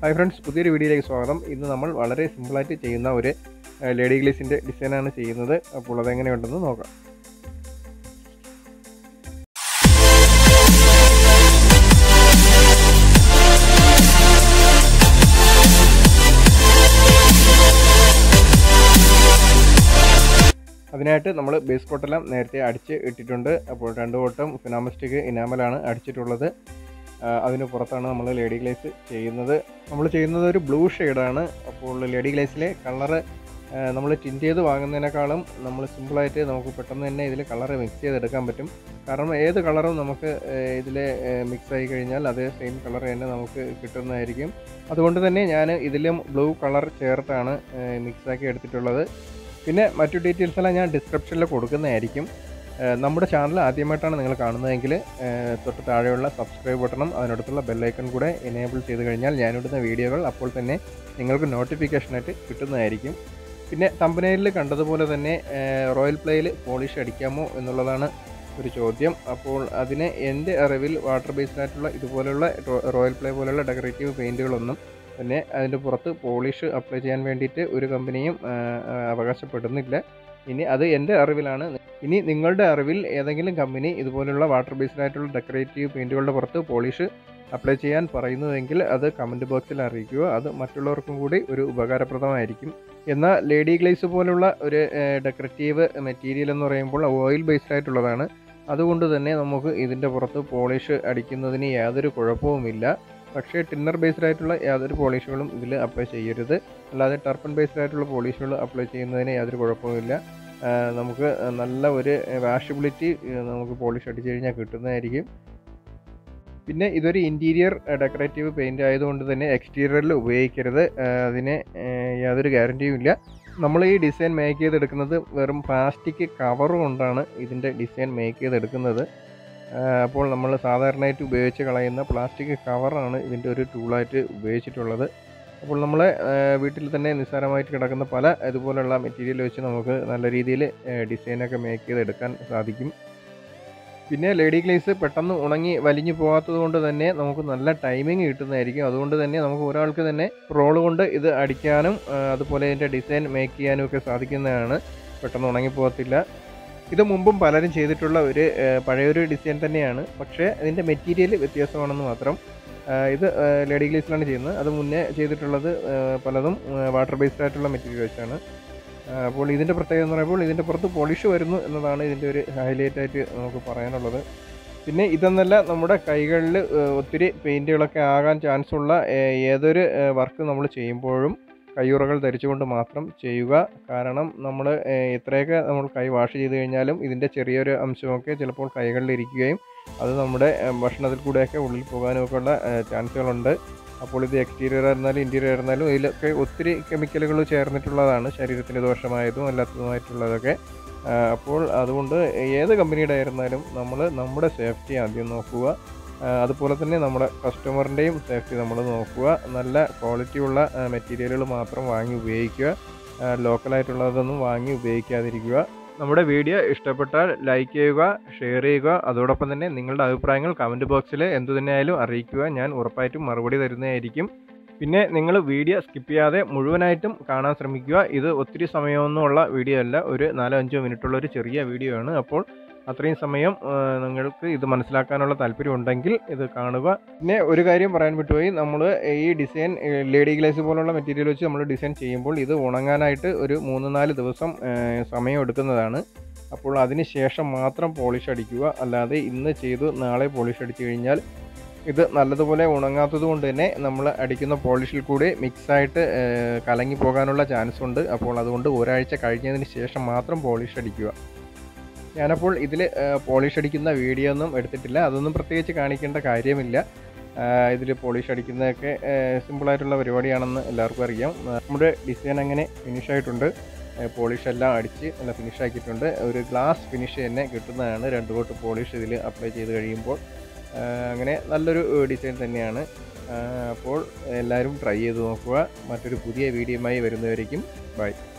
hi friends പുതിയൊരു വീഡിയോയിലേക്ക് സ്വാഗതം ഇന്ന് നമ്മൾ വളരെ സിമ്പിളായിട്ട് ചെയ്യുന്ന ഒരു ലേഡി ഗ്ലേസിൻ്റെ ഡിസൈനാണ് ചെയ്യുന്നത് അപ്പോൾ അതെങ്ങനെയുണ്ടെന്ന് നോക്കാം അതിനായിട്ട് നമ്മൾ ബേസ് കോട്ടെല്ലാം നേരത്തെ അടിച്ച് ഇട്ടിട്ടുണ്ട് അപ്പോൾ രണ്ട് കോട്ടം ഫിനാമസ്റ്റിക് ഇനാമലാണ് അടിച്ചിട്ടുള്ളത് അതിന് പുറത്താണ് നമ്മൾ ലേഡി ഗ്ലേസ് ചെയ്യുന്നത് നമ്മൾ ചെയ്യുന്നത് ഒരു ബ്ലൂ ഷെയ്ഡാണ് അപ്പോൾ ലേഡി ഗ്ലേസിലെ കളറ് നമ്മൾ ടിൻറ്റ് ചെയ്ത് വാങ്ങുന്നതിനേക്കാളും നമ്മൾ സിമ്പിളായിട്ട് നമുക്ക് പെട്ടെന്ന് തന്നെ ഇതിൽ കളറ് മിക്സ് ചെയ്തെടുക്കാൻ പറ്റും കാരണം ഏത് കളറും നമുക്ക് ഇതിൽ മിക്സ് ആയി കഴിഞ്ഞാൽ അതേ സെയിം കളർ തന്നെ നമുക്ക് കിട്ടുന്നതായിരിക്കും അതുകൊണ്ട് തന്നെ ഞാൻ ഇതിലും ബ്ലൂ കളർ ചേർത്താണ് മിക്സാക്കി എടുത്തിട്ടുള്ളത് പിന്നെ മറ്റു ഡീറ്റെയിൽസ് എല്ലാം ഞാൻ ഡിസ്ക്രിപ്ഷനിൽ കൊടുക്കുന്നതായിരിക്കും നമ്മുടെ ചാനൽ ആദ്യമായിട്ടാണ് നിങ്ങൾ കാണുന്നതെങ്കിൽ തൊട്ട് താഴെയുള്ള സബ്സ്ക്രൈബ് ബട്ടണും അതിനടുത്തുള്ള ബെല്ലൈക്കൺ കൂടെ എനേബിൾ ചെയ്ത് കഴിഞ്ഞാൽ ഞാനിടുന്ന വീഡിയോകൾ അപ്പോൾ തന്നെ നിങ്ങൾക്ക് നോട്ടിഫിക്കേഷനായിട്ട് കിട്ടുന്നതായിരിക്കും പിന്നെ തമ്പനയിൽ കണ്ടതുപോലെ തന്നെ റോയൽ പ്ലേയിൽ പോളിഷ് അടിക്കാമോ എന്നുള്ളതാണ് ഒരു ചോദ്യം അപ്പോൾ അതിന് എൻ്റെ അറിവിൽ വാട്ടർ ബേസ്ഡ് ആയിട്ടുള്ള ഇതുപോലുള്ള റോയൽ പ്ലേ പോലുള്ള ഡെക്കറേറ്റീവ് പെയിൻറ്റുകളൊന്നും പിന്നെ അതിൻ്റെ പുറത്ത് പോളിഷ് അപ്ലൈ ചെയ്യാൻ വേണ്ടിയിട്ട് ഒരു കമ്പനിയും അവകാശപ്പെടുന്നില്ല ഇനി അത് എൻ്റെ അറിവിലാണ് ഇനി നിങ്ങളുടെ അറിവിൽ ഏതെങ്കിലും കമ്പനി ഇതുപോലുള്ള വാട്ടർ ബേസ്ഡ് ആയിട്ടുള്ള ഡെക്കറേറ്റീവ് പെയിൻറ്റുകളുടെ പുറത്ത് പോളിഷ് അപ്ലൈ ചെയ്യാൻ പറയുന്നതെങ്കിൽ അത് കമൻറ്റ് ബോക്സിൽ അറിയിക്കുക അത് മറ്റുള്ളവർക്കും കൂടി ഒരു ഉപകാരപ്രദമായിരിക്കും എന്നാൽ ലേഡി ഗ്ലേസ് പോലുള്ള ഒരു ഡെക്കറേറ്റീവ് മെറ്റീരിയൽ എന്ന് പറയുമ്പോൾ ഓയിൽ ബേസ്ഡ് ആയിട്ടുള്ളതാണ് അതുകൊണ്ട് തന്നെ നമുക്ക് ഇതിൻ്റെ പുറത്ത് പോളിഷ് അടിക്കുന്നതിന് യാതൊരു കുഴപ്പവുമില്ല പക്ഷേ ടിന്നർ ബേസ്ഡ് ആയിട്ടുള്ള യാതൊരു പോളിഷുകളും ഇതിൽ അപ്ലൈ ചെയ്യരുത് അല്ലാതെ ടർപ്പൻ ബേസ്ഡ് ആയിട്ടുള്ള പോളിഷുകൾ അപ്ലൈ ചെയ്യുന്നതിന് യാതൊരു കുഴപ്പവുമില്ല നമുക്ക് നല്ല ഒരു വാഷബിലിറ്റി നമുക്ക് പോളിഷ് അടിച്ചു കഴിഞ്ഞാൽ കിട്ടുന്നതായിരിക്കും പിന്നെ ഇതൊരു ഇൻറ്റീരിയർ ഡെക്കറേറ്റീവ് പെയിൻ്റ് ആയതുകൊണ്ട് തന്നെ എക്സ്റ്റീരിയറിൽ ഉപയോഗിക്കരുത് അതിന് യാതൊരു ഗ്യാരൻറ്റിയും ഇല്ല നമ്മൾ ഈ ഡിസൈൻ മേക്ക് ചെയ്തെടുക്കുന്നത് വെറും പ്ലാസ്റ്റിക് കവർ കൊണ്ടാണ് ഇതിൻ്റെ ഡിസൈൻ മേക്ക് ചെയ്തെടുക്കുന്നത് അപ്പോൾ നമ്മൾ സാധാരണയായിട്ട് ഉപയോഗിച്ച് കളയുന്ന പ്ലാസ്റ്റിക് കവറാണ് ഇതിൻ്റെ ഒരു ടൂളായിട്ട് ഉപയോഗിച്ചിട്ടുള്ളത് അപ്പോൾ നമ്മൾ വീട്ടിൽ തന്നെ നിസ്സാരമായിട്ട് കിടക്കുന്ന പല ഇതുപോലുള്ള മെറ്റീരിയൽ വെച്ച് നമുക്ക് നല്ല രീതിയിൽ ഡിസൈനൊക്കെ മേക്ക് ചെയ്തെടുക്കാൻ സാധിക്കും പിന്നെ ലേഡി ഗ്ലേസ് പെട്ടെന്ന് ഉണങ്ങി വലിഞ്ഞു പോകാത്തത് കൊണ്ട് തന്നെ നമുക്ക് നല്ല ടൈമിങ് കിട്ടുന്നതായിരിക്കും അതുകൊണ്ട് തന്നെ നമുക്ക് ഒരാൾക്ക് തന്നെ റോള് കൊണ്ട് ഇത് അടിക്കാനും അതുപോലെ ഇതിൻ്റെ ഡിസൈൻ മേക്ക് ചെയ്യാനും ഒക്കെ സാധിക്കുന്നതാണ് പെട്ടെന്ന് ഉണങ്ങി പോകത്തില്ല ഇത് മുമ്പും പലരും ചെയ്തിട്ടുള്ള ഒരു പഴയൊരു ഡിസൈൻ തന്നെയാണ് പക്ഷേ ഇതിൻ്റെ മെറ്റീരിയൽ വ്യത്യാസമാണെന്ന് മാത്രം ഇത് ലേഡി ഗ്ലേസിലാണ് ചെയ്യുന്നത് അത് മുന്നേ ചെയ്തിട്ടുള്ളത് പലതും വാട്ടർ ബേസ്ഡ് ആയിട്ടുള്ള മെറ്റീരിയൽ വെച്ചാണ് അപ്പോൾ ഇതിൻ്റെ പ്രത്യേകത എന്ന് പറയുമ്പോൾ ഇതിൻ്റെ പുറത്ത് പോളിഷ് വരുന്നു എന്നതാണ് ഇതിൻ്റെ ഒരു ഹൈലൈറ്റ് ആയിട്ട് നമുക്ക് പറയാനുള്ളത് പിന്നെ ഇതെന്നല്ല നമ്മുടെ കൈകളിൽ ഒത്തിരി പെയിൻറ്റുകളൊക്കെ ആകാൻ ചാൻസ് ഉള്ള ഏതൊരു വർക്ക് നമ്മൾ ചെയ്യുമ്പോഴും കയ്യുറകൾ ധരിച്ചുകൊണ്ട് മാത്രം ചെയ്യുക കാരണം നമ്മൾ എത്രയൊക്കെ നമ്മൾ കൈ വാഷ് ചെയ്ത് കഴിഞ്ഞാലും ഇതിൻ്റെ ചെറിയൊരു അംശമൊക്കെ ചിലപ്പോൾ കൈകളിൽ ഇരിക്കുകയും അത് നമ്മുടെ ഭക്ഷണത്തിൽ കൂടെയൊക്കെ ഉള്ളിൽ പോകാനുമൊക്കെ ഉള്ള ചാൻസുകളുണ്ട് അപ്പോൾ ഇത് എക്സ്റ്റീരിയർ ആയിരുന്നാലും ഇൻറ്റീരിയർ ആയിരുന്നാലും ഇതിലൊക്കെ ഒത്തിരി കെമിക്കലുകൾ ചേർന്നിട്ടുള്ളതാണ് ശരീരത്തിന് ദോഷമായതും അല്ലാത്തതുമായിട്ടുള്ളതൊക്കെ അപ്പോൾ അതുകൊണ്ട് ഏത് കമ്പനിയുടെ ആയിരുന്നാലും നമ്മൾ നമ്മുടെ സേഫ്റ്റി ആദ്യം നോക്കുക അതുപോലെ തന്നെ നമ്മുടെ കസ്റ്റമറിൻ്റെയും സേഫ്റ്റി നമ്മൾ നോക്കുക നല്ല ക്വാളിറ്റി ഉള്ള മെറ്റീരിയലുകൾ മാത്രം വാങ്ങി ഉപയോഗിക്കുക ലോക്കലായിട്ടുള്ളതൊന്നും വാങ്ങി ഉപയോഗിക്കാതിരിക്കുക നമ്മുടെ വീഡിയോ ഇഷ്ടപ്പെട്ടാൽ ലൈക്ക് ചെയ്യുക ഷെയർ ചെയ്യുക അതോടൊപ്പം തന്നെ നിങ്ങളുടെ അഭിപ്രായങ്ങൾ കമൻറ്റ് ബോക്സിൽ എന്തു തന്നെയായാലും അറിയിക്കുക ഞാൻ ഉറപ്പായിട്ടും മറുപടി തരുന്നതായിരിക്കും പിന്നെ നിങ്ങൾ വീഡിയോ സ്കിപ്പ് ചെയ്യാതെ മുഴുവനായിട്ടും കാണാൻ ശ്രമിക്കുക ഇത് ഒത്തിരി സമയമൊന്നുമുള്ള വീഡിയോ അല്ല ഒരു നാലോ അഞ്ചോ മിനിറ്റുള്ള ഒരു ചെറിയ വീഡിയോ ആണ് അപ്പോൾ അത്രയും സമയം നിങ്ങൾക്ക് ഇത് മനസ്സിലാക്കാനുള്ള താല്പര്യം ഉണ്ടെങ്കിൽ ഇത് കാണുക പിന്നെ ഒരു കാര്യം പറയാൻ വിട്ടുപോയി നമ്മൾ ഈ ഡിസൈൻ ലേഡി ഗ്ലേസ് പോലുള്ള മെറ്റീരിയൽ വെച്ച് നമ്മൾ ഡിസൈൻ ചെയ്യുമ്പോൾ ഇത് ഉണങ്ങാനായിട്ട് ഒരു മൂന്ന് നാല് ദിവസം സമയം എടുക്കുന്നതാണ് അപ്പോൾ അതിന് ശേഷം മാത്രം പോളിഷ് അടിക്കുക അല്ലാതെ ഇന്ന് ചെയ്തു നാളെ പോളിഷ് അടിച്ചു കഴിഞ്ഞാൽ ഇത് നല്ലതുപോലെ ഉണങ്ങാത്തത് കൊണ്ട് തന്നെ നമ്മൾ അടിക്കുന്ന പോളിഷിൽ കൂടി മിക്സായിട്ട് കലങ്ങി പോകാനുള്ള ചാൻസ് ഉണ്ട് അപ്പോൾ അതുകൊണ്ട് ഒരാഴ്ച കഴിഞ്ഞതിന് ശേഷം മാത്രം പോളിഷ് അടിക്കുക ഞാനപ്പോൾ ഇതിൽ പോളിഷ് അടിക്കുന്ന വീഡിയോ ഒന്നും എടുത്തിട്ടില്ല അതൊന്നും പ്രത്യേകിച്ച് കാണിക്കേണ്ട കാര്യമില്ല ഇതിൽ പോളിഷ് അടിക്കുന്നതൊക്കെ സിമ്പിളായിട്ടുള്ള പരിപാടിയാണെന്ന് എല്ലാവർക്കും അറിയാം നമ്മുടെ ഡിസൈൻ അങ്ങനെ ഫിനിഷ് ആയിട്ടുണ്ട് പോളിഷ് എല്ലാം അടിച്ച് നല്ല ഫിനിഷ് ആക്കിയിട്ടുണ്ട് ഒരു ഗ്ലാസ് ഫിനിഷ് തന്നെ കിട്ടുന്നതാണ് രണ്ട് കോട്ട് പോളിഷ് ഇതിൽ അപ്ലൈ ചെയ്ത് കഴിയുമ്പോൾ അങ്ങനെ നല്ലൊരു ഡിസൈൻ തന്നെയാണ് അപ്പോൾ എല്ലാവരും ട്രൈ ചെയ്ത് നോക്കുക മറ്റൊരു പുതിയ വീഡിയോയുമായി വരുന്നവരേക്കും ബൈ